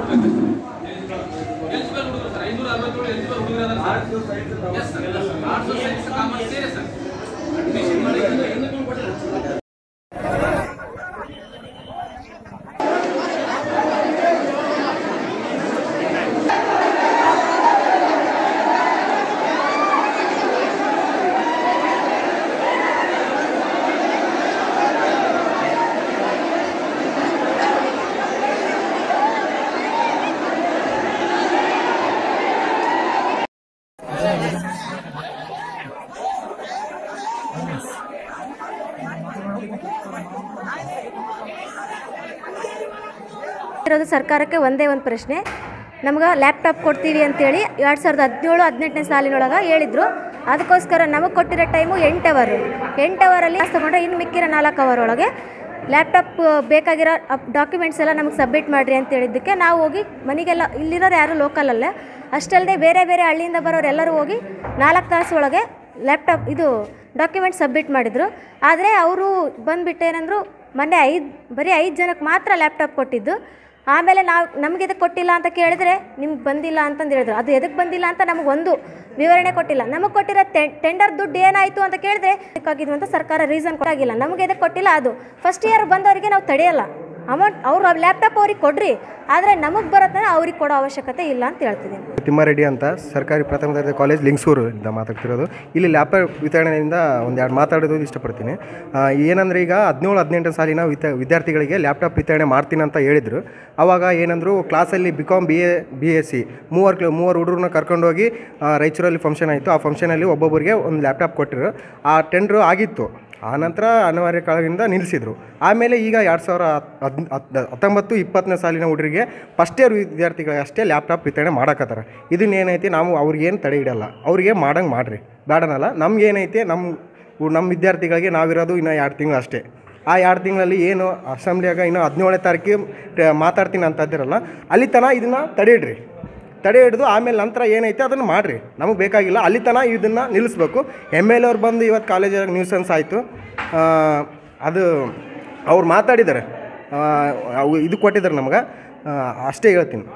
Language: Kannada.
ಎಲಿಜಿಬಲ್ ಹುಡುಗರು ಸರ್ ಐನೂರ ಅರವತ್ತೇಳು ಎಲಿಜಿಬಲ್ ಹುಡುಗರು ಅದಾರ sir yes sir arts science commerce ಸೇರಿ ಸರ್ ಅಡ್ಮಿಷನ್ ಮಾಡಿ ಇರೋದು ಸರ್ಕಾರಕ್ಕೆ ಒಂದೇ ಒಂದು ಪ್ರಶ್ನೆ ನಮ್ಗೆ ಲ್ಯಾಪ್ಟಾಪ್ ಕೊಡ್ತೀವಿ ಅಂತೇಳಿ ಎರಡು ಸಾವಿರದ ಹದಿನೇಳು ಹದಿನೆಂಟನೇ ಸಾಲಿನೊಳಗೆ ಹೇಳಿದ್ರು ಅದಕ್ಕೋಸ್ಕರ ನಮಗೆ ಕೊಟ್ಟಿರೋ ಟೈಮು ಎಂಟು ಅವರು ಎಂಟು ಅವರಲ್ಲಿ ತಗೊಂಡ್ರೆ ಇನ್ನು ಮಿಕ್ಕಿರೋ ನಾಲ್ಕು ಅವರ್ ಒಳಗೆ ಲ್ಯಾಪ್ಟಾಪ್ ಬೇಕಾಗಿರೋ ಡಾಕ್ಯುಮೆಂಟ್ಸ್ ಎಲ್ಲ ನಮಗೆ ಸಬ್ಮಿಟ್ ಮಾಡಿರಿ ಅಂತ ಹೇಳಿದ್ದಕ್ಕೆ ನಾವು ಹೋಗಿ ಮನೆಗೆಲ್ಲ ಇಲ್ಲಿರೋರು ಯಾರು ಲೋಕಲಲ್ಲೇ ಅಷ್ಟಲ್ಲದೆ ಬೇರೆ ಬೇರೆ ಹಳ್ಳಿಯಿಂದ ಬರೋರು ಎಲ್ಲರೂ ಹೋಗಿ ನಾಲ್ಕು ತಾಸು ಒಳಗೆ ಲ್ಯಾಪ್ಟಾಪ್ ಇದು ಡಾಕ್ಯುಮೆಂಟ್ ಸಬ್ಮಿಟ್ ಮಾಡಿದರು ಆದರೆ ಅವರು ಬಂದುಬಿಟ್ಟು ಏನಂದ್ರು ಮೊನ್ನೆ ಐದು ಬರೀ ಐದು ಜನಕ್ಕೆ ಮಾತ್ರ ಲ್ಯಾಪ್ಟಾಪ್ ಕೊಟ್ಟಿದ್ದು ಆಮೇಲೆ ನಾವು ನಮಗೆ ಇದಕ್ಕೆ ಕೊಟ್ಟಿಲ್ಲ ಅಂತ ಕೇಳಿದ್ರೆ ನಿಮ್ಗೆ ಬಂದಿಲ್ಲ ಅಂತಂದು ಹೇಳಿದ್ರು ಅದು ಎದಕ್ಕೆ ಬಂದಿಲ್ಲ ಅಂತ ನಮಗೆ ಒಂದು ವಿವರಣೆ ಕೊಟ್ಟಿಲ್ಲ ನಮಗೆ ಕೊಟ್ಟಿರೋ ಟೆಂಡರ್ ದುಡ್ಡು ಏನಾಯಿತು ಅಂತ ಕೇಳಿದ್ರೆ ಇದಕ್ಕಾಗಿದ್ವು ಅಂತ ಸರ್ಕಾರ ರೀಸನ್ ಕೊಟ್ಟಾಗಿಲ್ಲ ನಮಗೆ ಇದಕ್ಕೆ ಕೊಟ್ಟಿಲ್ಲ ಅದು ಫಸ್ಟ್ ಇಯರ್ ಬಂದವರಿಗೆ ನಾವು ತಡೆಯಲ್ಲ ಅಮೌಂಟ್ ಅವ್ರು ಲ್ಯಾಪ್ಟಾಪ್ ಅವ್ರಿಗೆ ಕೊಡ್ರಿ ಆದರೆ ನಮಗೆ ಬರುತ್ತೆ ಅವ್ರಿಗೆ ಕೊಡೋ ಅವಶ್ಯಕತೆ ಇಲ್ಲ ಅಂತ ಹೇಳ್ತಿದ್ದೀನಿ ತಿಮ್ಮಾರೆಡ್ಡಿ ಅಂತ ಸರ್ಕಾರಿ ಪ್ರಥಮ ದರ್ಜೆ ಕಾಲೇಜ್ ಲಿಂಗಸೂರು ಇಂದ ಮಾತಾಡ್ತಿರೋದು ಇಲ್ಲಿ ಲ್ಯಾಪ್ಟಾಪ್ ವಿತರಣೆಯಿಂದ ಒಂದೆರಡು ಮಾತಾಡೋದು ಇಷ್ಟಪಡ್ತೀನಿ ಆ, ಏನಂದ್ರೆ ಈಗ ಹದಿನೇಳು ಹದಿನೆಂಟು ಸಾಲಿನ ವಿತ ವಿದ್ಯಾರ್ಥಿಗಳಿಗೆ ಲ್ಯಾಪ್ಟಾಪ್ ವಿತರಣೆ ಮಾಡ್ತೀನಿ ಅಂತ ಹೇಳಿದರು ಆವಾಗ ಏನಂದ್ರು ಕ್ಲಾಸಲ್ಲಿ B com B A B S C ಮೂವರು ಕ್ಲ ಮೂವರು ಹುಡುಗರನ್ನ ಕರ್ಕೊಂಡೋಗಿ ಆ, ರಾಯಚೂರಲ್ಲಿ ಫಂಕ್ಷನ್ ಆಯಿತು ಆ ಫಂಕ್ಷನಲ್ಲಿ ಒಬ್ಬೊಬ್ಬರಿಗೆ ಒಂದು ಲ್ಯಾಪ್ಟಾಪ್ ಕೊಟ್ಟರು ಆ ಟೆಂಡ್ರು ಆಗಿತ್ತು ಆನಂತರ ಅನಿವಾರ್ಯ ಕಾರಣದಿಂದ ನಿಲ್ಲಿಸಿದರು ಆಮೇಲೆ ಈಗ ಎರಡು ಸಾವಿರ ಹದ್ ಹದ್ ಹತ್ತೊಂಬತ್ತು ಇಪ್ಪತ್ತನೇ ಸಾಲಿನ ಹುಡುಗರಿಗೆ ಫಸ್ಟ್ ಇಯರ್ ವಿದ್ಯಾರ್ಥಿಗಳಿಗೆ ಅಷ್ಟೇ ಲ್ಯಾಪ್ಟಾಪ್ ವಿತರಣೆ ಮಾಡಕತ್ತಾರ ಇದನ್ನ ಏನೈತಿ ನಾವು ಅವ್ರಿಗೇನು ತಡೆ ಇಡಲ್ಲ ಅವ್ರಿಗೆ ಮಾಡಂಗೆ ಮಾಡಿರಿ ಬೇಡನಲ್ಲ ನಮ್ಗೆ ಏನೈತೆ ನಮ್ಮ ನಮ್ಮ ವಿದ್ಯಾರ್ಥಿಗಳಿಗೆ ನಾವಿರೋದು ಇನ್ನೂ ಎರಡು ತಿಂಗಳು ಅಷ್ಟೇ ಆ ಎರಡು ತಿಂಗಳಲ್ಲಿ ಏನು ಅಸೆಂಬ್ಲಿಯಾಗ ಇನ್ನೂ ಹದಿನೇಳನೇ ತಾರೀಕಿಗೆ ಮಾತಾಡ್ತೀನಿ ಅಂತ ಇದ್ದೀರಲ್ಲ ಅಲ್ಲಿ ತನಕ ಇದನ್ನು ತಡೆಯಿಡ್ರಿ ತಡೆ ಹಿಡಿದು ಆಮೇಲೆ ನಂತರ ಏನೈತೆ ಅದನ್ನು ಮಾಡಿರಿ ನಮಗೆ ಬೇಕಾಗಿಲ್ಲ ಅಲ್ಲಿ ತನಕ ಇದನ್ನು ನಿಲ್ಲಿಸ್ಬೇಕು ಎಮ್ ಎಲ್ ಅವ್ರು ಬಂದು ಇವತ್ತು ಕಾಲೇಜಾಗ ನ್ಯೂಸೆನ್ಸ್ ಆಯಿತು ಅದು ಅವ್ರು ಮಾತಾಡಿದ್ದಾರೆ ಆ, ಅವು ಇದು ಕೊಟ್ಟಿದ್ದಾರೆ ನಮ್ಗೆ ಆ, ಅಷ್ಟೇ ಹೇಳ್ತೀನಿ